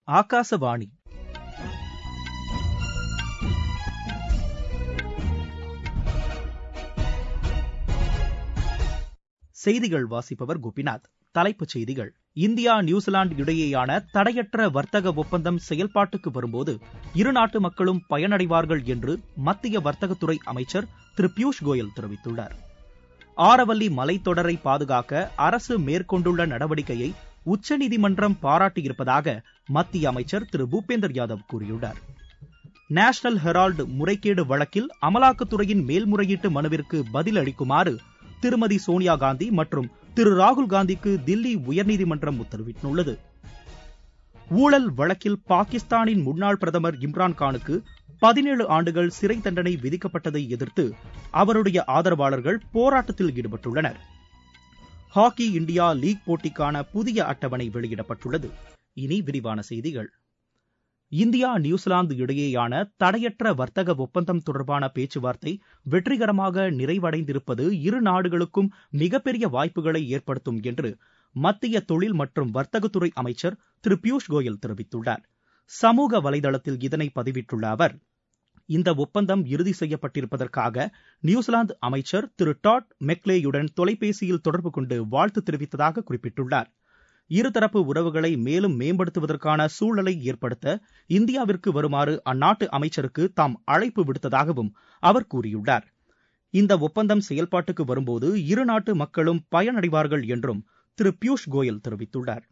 ஆகாசவாணி செய்திகள் வாசிப்பவர் கோபிநாத் தலைப்புச் செய்திகள் இந்தியா நியூசிலாந்து இடையேயான தடையற்ற வர்த்தக ஒப்பந்தம் செயல்பாட்டுக்கு வரும்போது இரு நாட்டு மக்களும் பயனடைவார்கள் என்று மத்திய வர்த்தகத்துறை அமைச்சர் திரு பியூஷ் கோயல் தெரிவித்துள்ளார் ஆரவல்லி மலைத்தொடரை பாதுகாக்க அரசு மேற்கொண்டுள்ள நடவடிக்கையை உச்சநீதிமன்றம் பாராட்டியிருப்பதாக மத்திய அமைச்சர் திரு பூபேந்தர் யாதவ் கூறியுள்ளார் நேஷனல் ஹெரால்டு முறைகேடு வழக்கில் அமலாக்கத்துறையின் மேல்முறையீட்டு மனுவிற்கு பதில் அளிக்குமாறு திருமதி சோனியா காந்தி மற்றும் திரு ராகுல் காந்திக்கு தில்லி உயர்நீதிமன்றம் உத்தரவிட்டுள்ளது ஊழல் வழக்கில் பாகிஸ்தானின் முன்னாள் பிரதமர் இம்ரான் கானுக்கு பதினேழு ஆண்டுகள் சிறை தண்டனை விதிக்கப்பட்டதை எதிர்த்து அவருடைய ஆதரவாளர்கள் போராட்டத்தில் ஈடுபட்டுள்ளனர் ஹாக்கி இந்தியா லீக் போட்டிக்கான புதிய அட்டவணை வெளியிடப்பட்டுள்ளது இனி விரிவான செய்திகள் இந்தியா நியூசிலாந்து இடையேயான தடையற்ற வர்த்தக ஒப்பந்தம் தொடர்பான பேச்சுவார்த்தை வெற்றிகரமாக நிறைவடைந்திருப்பது இரு நாடுகளுக்கும் மிகப்பெரிய வாய்ப்புகளை ஏற்படுத்தும் என்று மத்திய தொழில் மற்றும் வர்த்தகத்துறை அமைச்சர் திரு பியூஷ் கோயல் தெரிவித்துள்ளார் சமூக வலைதளத்தில் இதனை பதிவிட்டுள்ள அவர் இந்த ஒப்பந்தம் இறுதி செய்யப்பட்டிருப்பதற்காக நியூசிலாந்து அமைச்சர் திரு டாட் மெக்லேயுடன் தொலைபேசியில் தொடர்பு கொண்டு வாழ்த்து தெரிவித்ததாக குறிப்பிட்டுள்ளார் இருதரப்பு உறவுகளை மேலும் மேம்படுத்துவதற்கான சூழலை ஏற்படுத்த இந்தியாவிற்கு வருமாறு அந்நாட்டு அமைச்சருக்கு தாம் அழைப்பு விடுத்ததாகவும் அவர் கூறியுள்ளார் இந்த ஒப்பந்தம் செயல்பாட்டுக்கு வரும்போது இரு நாட்டு மக்களும் பயனடைவார்கள் என்றும் திரு பியூஷ் கோயல் தெரிவித்துள்ளார்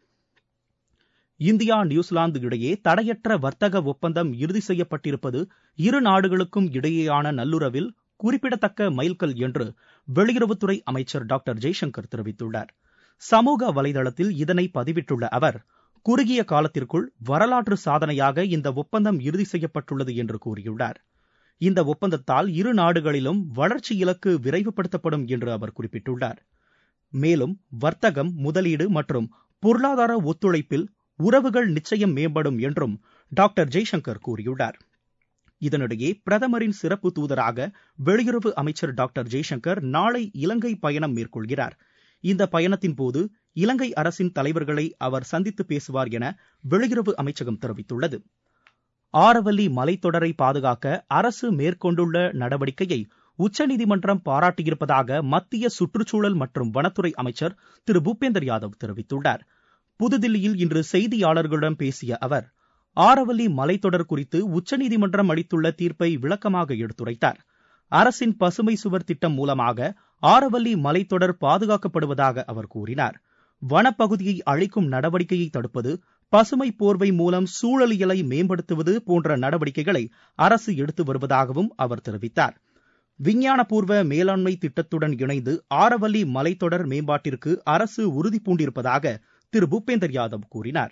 இந்தியா நியூசிலாந்து இடையே தடையற்ற வர்த்தக ஒப்பந்தம் இறுதி செய்யப்பட்டிருப்பது இரு நாடுகளுக்கும் இடையேயான நல்லுறவில் குறிப்பிடத்தக்க மைல்கல் என்று வெளியுறவுத்துறை அமைச்சர் டாக்டர் ஜெய்சங்கர் தெரிவித்துள்ளார் சமூக வலைதளத்தில் இதனை பதிவிட்டுள்ள அவர் குறுகிய காலத்திற்குள் வரலாற்று சாதனையாக இந்த ஒப்பந்தம் இறுதி செய்யப்பட்டுள்ளது என்று கூறியுள்ளார் இந்த ஒப்பந்தத்தால் இரு நாடுகளிலும் வளர்ச்சி இலக்கு விரைவுபடுத்தப்படும் என்று அவர் குறிப்பிட்டுள்ளார் மேலும் வர்த்தகம் முதலீடு மற்றும் பொருளாதார ஒத்துழைப்பில் உறவுகள் நிச்சயம் மேம்படும் என்றும் டாக்டர் ஜெய்சங்கர் கூறியுள்ளார் இதனிடையே பிரதமரின் சிறப்பு தூதராக வெளியுறவு அமைச்சர் டாக்டர் ஜெய்சங்கர் நாளை இலங்கை பயணம் மேற்கொள்கிறார் இந்த பயணத்தின் போது இலங்கை அரசின் தலைவர்களை அவர் சந்தித்து பேசுவார் என வெளியுறவு அமைச்சகம் தெரிவித்துள்ளது ஆரவல்லி மலைத்தொடரை பாதுகாக்க அரசு மேற்கொண்டுள்ள நடவடிக்கையை உச்சநீதிமன்றம் பாராட்டியிருப்பதாக மத்திய சுற்றுச்சூழல் மற்றும் வனத்துறை அமைச்சர் திரு பூபேந்தர் யாதவ் தெரிவித்துள்ளார் புதுதில்லியில் இன்று செய்தியாளர்களிடம் பேசிய அவர் ஆரவல்லி மலைத்தொடர் குறித்து உச்சநீதிமன்றம் அளித்துள்ள தீர்ப்பை விளக்கமாக எடுத்துரைத்தார் அரசின் பசுமை சுவர் திட்டம் மூலமாக ஆரவல்லி மலைத்தொடர் பாதுகாக்கப்படுவதாக அவர் கூறினார் வனப்பகுதியை அழிக்கும் நடவடிக்கையை தடுப்பது பசுமை போர்வை மூலம் சூழலியலை மேம்படுத்துவது போன்ற நடவடிக்கைகளை அரசு எடுத்து வருவதாகவும் அவர் தெரிவித்தார் விஞ்ஞானபூர்வ மேலாண்மை திட்டத்துடன் இணைந்து ஆரவல்லி மலைத்தொடர் மேம்பாட்டிற்கு அரசு உறுதி பூண்டிருப்பதாக திரு பூபேந்தர் யாதவ் கூறினார்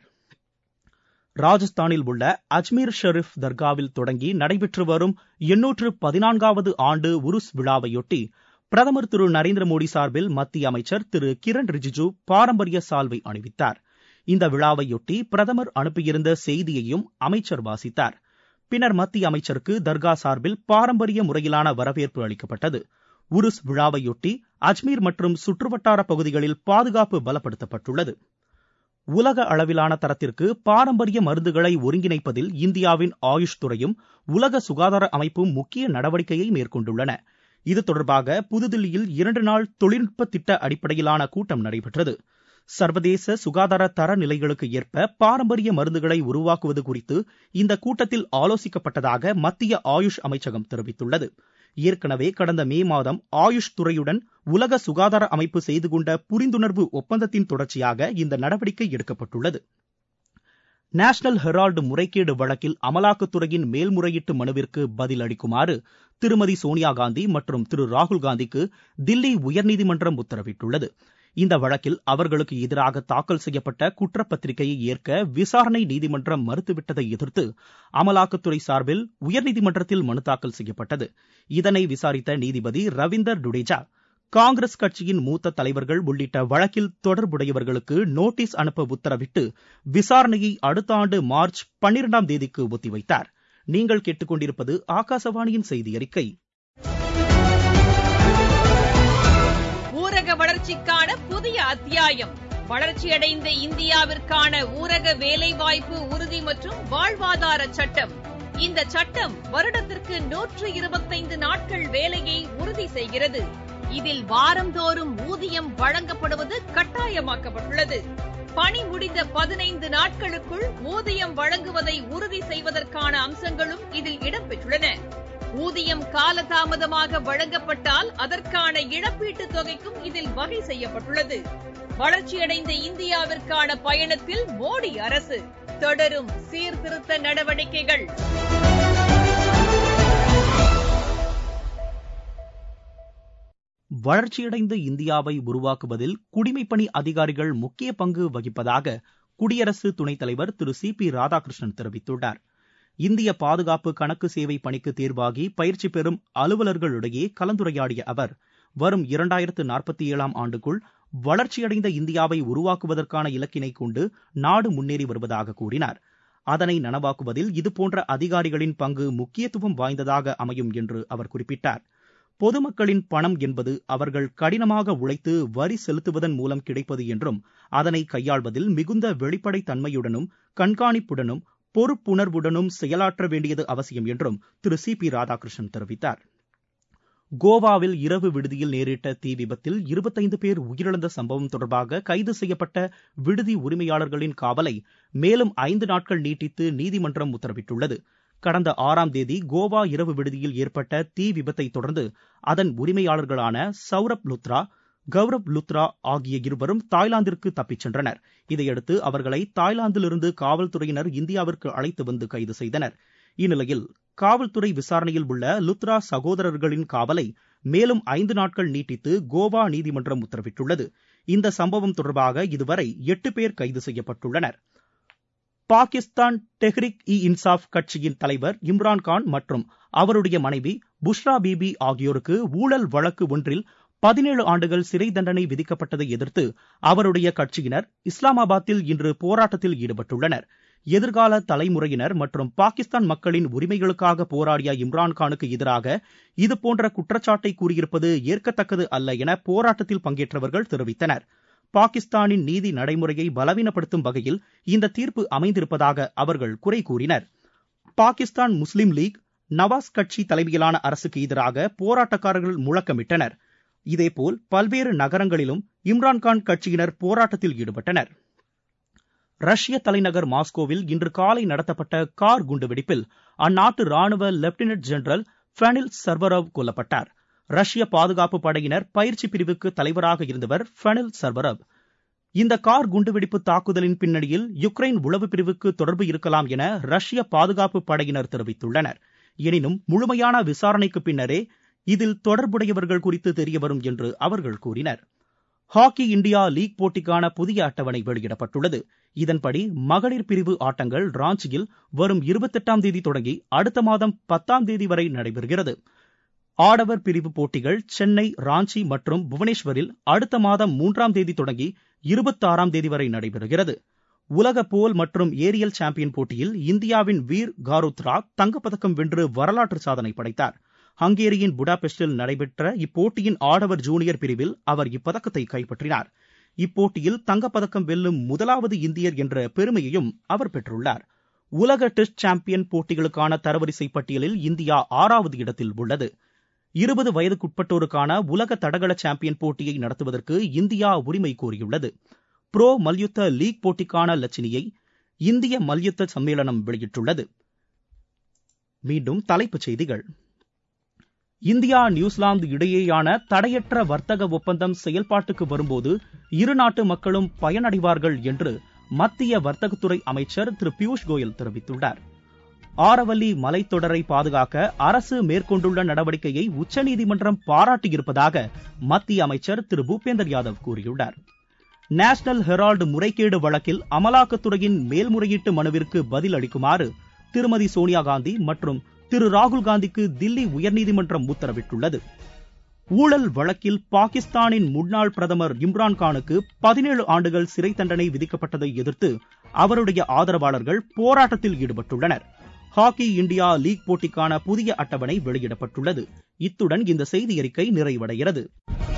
ராஜஸ்தானில் உள்ள அஜ்மீர் ஷெரீப் தர்காவில் தொடங்கி நடைபெற்று வரும் எண்ணூற்று பதினான்காவது ஆண்டு உருஸ் விழாவையொட்டி பிரதமர் திரு நரேந்திர மோடி சார்பில் மத்திய அமைச்சர் திரு கிரண் ரிஜிஜு பாரம்பரிய சால்வை அணிவித்தார் இந்த விழாவையொட்டி பிரதமர் அனுப்பியிருந்த செய்தியையும் அமைச்சர் வாசித்தார் பின்னர் மத்திய அமைச்சருக்கு தர்கா சார்பில் பாரம்பரிய முறையிலான வரவேற்பு அளிக்கப்பட்டது உருஸ் விழாவையொட்டி அஜ்மீர் மற்றும் சுற்றுவட்டார பகுதிகளில் பாதுகாப்பு பலப்படுத்தப்பட்டுள்ளது உலக அளவிலான தரத்திற்கு பாரம்பரிய மருந்துகளை ஒருங்கிணைப்பதில் இந்தியாவின் ஆயுஷ் துறையும் உலக சுகாதார அமைப்பும் முக்கிய நடவடிக்கையை மேற்கொண்டுள்ளன இது தொடர்பாக புதுதில்லியில் இரண்டு நாள் தொழில்நுட்ப திட்ட அடிப்படையிலான கூட்டம் நடைபெற்றது சர்வதேச சுகாதார தர நிலைகளுக்கு ஏற்ப பாரம்பரிய மருந்துகளை உருவாக்குவது குறித்து இந்த கூட்டத்தில் ஆலோசிக்கப்பட்டதாக மத்திய ஆயுஷ் அமைச்சகம் தெரிவித்துள்ளது ஏற்கனவே கடந்த மே மாதம் ஆயுஷ் துறையுடன் உலக சுகாதார அமைப்பு செய்து கொண்ட புரிந்துணர்வு ஒப்பந்தத்தின் தொடர்ச்சியாக இந்த நடவடிக்கை எடுக்கப்பட்டுள்ளது நேஷனல் ஹெரால்டு முறைகேடு வழக்கில் அமலாக்கத்துறையின் மேல்முறையீட்டு மனுவிற்கு பதில் அளிக்குமாறு திருமதி சோனியா காந்தி மற்றும் திரு ராகுல் காந்திக்கு தில்லி உயர்நீதிமன்றம் உத்தரவிட்டுள்ளது இந்த வழக்கில் அவர்களுக்கு எதிராக தாக்கல் செய்யப்பட்ட குற்றப்பத்திரிகையை ஏற்க விசாரணை நீதிமன்றம் மறுத்துவிட்டதை எதிர்த்து அமலாக்கத்துறை சார்பில் உயர்நீதிமன்றத்தில் மனு தாக்கல் செய்யப்பட்டது இதனை விசாரித்த நீதிபதி ரவீந்தர் டுடேஜா காங்கிரஸ் கட்சியின் மூத்த தலைவர்கள் உள்ளிட்ட வழக்கில் தொடர்புடையவர்களுக்கு நோட்டீஸ் அனுப்ப உத்தரவிட்டு விசாரணையை அடுத்த ஆண்டு மார்ச் பன்னிரெண்டாம் தேதிக்கு ஒத்திவைத்தார் நீங்கள் கேட்டுக்கொண்டிருப்பது ஆகாசவாணியின் செய்தி அறிக்கை ஊரக வளர்ச்சிக்கான புதிய அத்தியாயம் வளர்ச்சியடைந்த இந்தியாவிற்கான ஊரக வேலைவாய்ப்பு உறுதி மற்றும் வாழ்வாதார சட்டம் இந்த சட்டம் வருடத்திற்கு நூற்று இருபத்தைந்து நாட்கள் வேலையை உறுதி செய்கிறது இதில் வாரந்தோறும் ஊதியம் வழங்கப்படுவது கட்டாயமாக்கப்பட்டுள்ளது பணி முடிந்த பதினைந்து நாட்களுக்குள் ஊதியம் வழங்குவதை உறுதி செய்வதற்கான அம்சங்களும் இதில் இடம்பெற்றுள்ளன ஊதியம் காலதாமதமாக வழங்கப்பட்டால் அதற்கான இழப்பீட்டுத் தொகைக்கும் இதில் வகை செய்யப்பட்டுள்ளது வளர்ச்சியடைந்த இந்தியாவிற்கான பயணத்தில் மோடி அரசு தொடரும் சீர்திருத்த நடவடிக்கைகள் வளர்ச்சியடைந்த இந்தியாவை உருவாக்குவதில் குடிமைப்பணி அதிகாரிகள் முக்கிய பங்கு வகிப்பதாக குடியரசு துணைத் தலைவர் திரு சி பி ராதாகிருஷ்ணன் தெரிவித்துள்ளார் இந்திய பாதுகாப்பு கணக்கு சேவை பணிக்கு தேர்வாகி பயிற்சி பெறும் அலுவலர்களிடையே கலந்துரையாடிய அவர் வரும் இரண்டாயிரத்து நாற்பத்தி ஏழாம் ஆண்டுக்குள் வளர்ச்சியடைந்த இந்தியாவை உருவாக்குவதற்கான இலக்கினை கொண்டு நாடு முன்னேறி வருவதாக கூறினார் அதனை நனவாக்குவதில் இதுபோன்ற அதிகாரிகளின் பங்கு முக்கியத்துவம் வாய்ந்ததாக அமையும் என்று அவர் குறிப்பிட்டார் பொதுமக்களின் பணம் என்பது அவர்கள் கடினமாக உழைத்து வரி செலுத்துவதன் மூலம் கிடைப்பது என்றும் அதனை கையாள்வதில் மிகுந்த வெளிப்படைத் தன்மையுடனும் கண்காணிப்புடனும் பொறுப்புணர்வுடனும் செயலாற்ற வேண்டியது அவசியம் என்றும் திரு சி பி ராதாகிருஷ்ணன் தெரிவித்தார் கோவாவில் இரவு விடுதியில் நேரிட்ட தீ விபத்தில் இருபத்தைந்து பேர் உயிரிழந்த சம்பவம் தொடர்பாக கைது செய்யப்பட்ட விடுதி உரிமையாளர்களின் காவலை மேலும் ஐந்து நாட்கள் நீட்டித்து நீதிமன்றம் உத்தரவிட்டுள்ளது கடந்த ஆறாம் தேதி கோவா இரவு விடுதியில் ஏற்பட்ட தீ விபத்தை தொடர்ந்து அதன் உரிமையாளர்களான சௌரப் லுத்ரா கௌரவ் லுத்ரா ஆகிய இருவரும் தாய்லாந்திற்கு தப்பிச் சென்றனர் இதையடுத்து அவர்களை தாய்லாந்திலிருந்து காவல்துறையினர் இந்தியாவிற்கு அழைத்து வந்து கைது செய்தனர் இந்நிலையில் காவல்துறை விசாரணையில் உள்ள லுத்ரா சகோதரர்களின் காவலை மேலும் ஐந்து நாட்கள் நீட்டித்து கோவா நீதிமன்றம் உத்தரவிட்டுள்ளது இந்த சம்பவம் தொடர்பாக இதுவரை எட்டு பேர் கைது செய்யப்பட்டுள்ளனர் பாகிஸ்தான் டெஹ்ரிக் இ இன்சாப் கட்சியின் தலைவர் இம்ரான்கான் மற்றும் அவருடைய மனைவி புஷ்ரா பீபி ஆகியோருக்கு ஊழல் வழக்கு ஒன்றில் பதினேழு ஆண்டுகள் சிறை தண்டனை விதிக்கப்பட்டதை எதிர்த்து அவருடைய கட்சியினர் இஸ்லாமாபாத்தில் இன்று போராட்டத்தில் ஈடுபட்டுள்ளனர் எதிர்கால தலைமுறையினர் மற்றும் பாகிஸ்தான் மக்களின் உரிமைகளுக்காக போராடிய இம்ரான்கானுக்கு எதிராக இதுபோன்ற குற்றச்சாட்டை கூறியிருப்பது ஏற்கத்தக்கது அல்ல என போராட்டத்தில் பங்கேற்றவர்கள் தெரிவித்தனர் பாகிஸ்தானின் நீதி நடைமுறையை பலவீனப்படுத்தும் வகையில் இந்த தீர்ப்பு அமைந்திருப்பதாக அவர்கள் குறை கூறினர் பாகிஸ்தான் முஸ்லிம் லீக் நவாஸ் கட்சி தலைமையிலான அரசுக்கு எதிராக போராட்டக்காரர்கள் முழக்கமிட்டனர் இதேபோல் பல்வேறு நகரங்களிலும் இம்ரான்கான் கட்சியினர் போராட்டத்தில் ஈடுபட்டனர் ரஷ்ய தலைநகர் மாஸ்கோவில் இன்று காலை நடத்தப்பட்ட கார் குண்டுவெடிப்பில் அந்நாட்டு ராணுவ லெப்டினன்ட் ஜெனரல் ஃபெனில் சர்வரவ் கொல்லப்பட்டார் ரஷ்ய பாதுகாப்பு படையினர் பயிற்சி பிரிவுக்கு தலைவராக இருந்தவர் ஃபெனில் சர்வரவ் இந்த கார் குண்டுவெடிப்பு தாக்குதலின் பின்னணியில் யுக்ரைன் உளவு பிரிவுக்கு தொடர்பு இருக்கலாம் என ரஷ்ய பாதுகாப்பு படையினர் தெரிவித்துள்ளனர் எனினும் முழுமையான விசாரணைக்கு பின்னரே இதில் தொடர்புடையவர்கள் குறித்து தெரியவரும் என்று அவர்கள் கூறினர் ஹாக்கி இந்தியா லீக் போட்டிக்கான புதிய அட்டவணை வெளியிடப்பட்டுள்ளது இதன்படி மகளிர் பிரிவு ஆட்டங்கள் ராஞ்சியில் வரும் இருபத்தெட்டாம் தேதி தொடங்கி அடுத்த மாதம் பத்தாம் தேதி வரை நடைபெறுகிறது ஆடவர் பிரிவு போட்டிகள் சென்னை ராஞ்சி மற்றும் புவனேஸ்வரில் அடுத்த மாதம் மூன்றாம் தேதி தொடங்கி இருபத்தாறாம் தேதி வரை நடைபெறுகிறது உலக போல் மற்றும் ஏரியல் சாம்பியன் போட்டியில் இந்தியாவின் வீர் காரோத்ரா தங்கப்பதக்கம் வென்று வரலாற்று சாதனை படைத்தார் ஹங்கேரியின் புடாபெஸ்டில் நடைபெற்ற இப்போட்டியின் ஆடவர் ஜூனியர் பிரிவில் அவர் இப்பதக்கத்தை கைப்பற்றினார் இப்போட்டியில் தங்கப்பதக்கம் வெல்லும் முதலாவது இந்தியர் என்ற பெருமையையும் அவர் பெற்றுள்ளார் உலக டெஸ்ட் சாம்பியன் போட்டிகளுக்கான தரவரிசை பட்டியலில் இந்தியா ஆறாவது இடத்தில் உள்ளது இருபது வயதுக்குட்பட்டோருக்கான உலக தடகள சாம்பியன் போட்டியை நடத்துவதற்கு இந்தியா உரிமை கோரியுள்ளது புரோ மல்யுத்த லீக் போட்டிக்கான லட்சணியை இந்திய மல்யுத்த சம்மேளனம் வெளியிட்டுள்ளது மீண்டும் தலைப்புச் செய்திகள் இந்தியா நியூசிலாந்து இடையேயான தடையற்ற வர்த்தக ஒப்பந்தம் செயல்பாட்டுக்கு வரும்போது இரு நாட்டு மக்களும் பயனடைவார்கள் என்று மத்திய வர்த்தகத்துறை அமைச்சர் திரு பியூஷ் கோயல் தெரிவித்துள்ளார் ஆரவல்லி மலைத்தொடரை பாதுகாக்க அரசு மேற்கொண்டுள்ள நடவடிக்கையை உச்சநீதிமன்றம் பாராட்டியிருப்பதாக மத்திய அமைச்சர் திரு பூபேந்தர் யாதவ் கூறியுள்ளார் நேஷனல் ஹெரால்டு முறைகேடு வழக்கில் அமலாக்கத்துறையின் மேல்முறையீட்டு மனுவிற்கு பதில் அளிக்குமாறு திருமதி சோனியா காந்தி மற்றும் திரு ராகுல் காந்திக்கு தில்லி உயர்நீதிமன்றம் உத்தரவிட்டுள்ளது ஊழல் வழக்கில் பாகிஸ்தானின் முன்னாள் பிரதமர் இம்ரான்கானுக்கு பதினேழு ஆண்டுகள் சிறை தண்டனை விதிக்கப்பட்டதை எதிர்த்து அவருடைய ஆதரவாளர்கள் போராட்டத்தில் ஈடுபட்டுள்ளனர் ஹாக்கி இந்தியா லீக் போட்டிக்கான புதிய அட்டவணை வெளியிடப்பட்டுள்ளது இத்துடன் இந்த செய்தி அறிக்கை நிறைவடைகிறது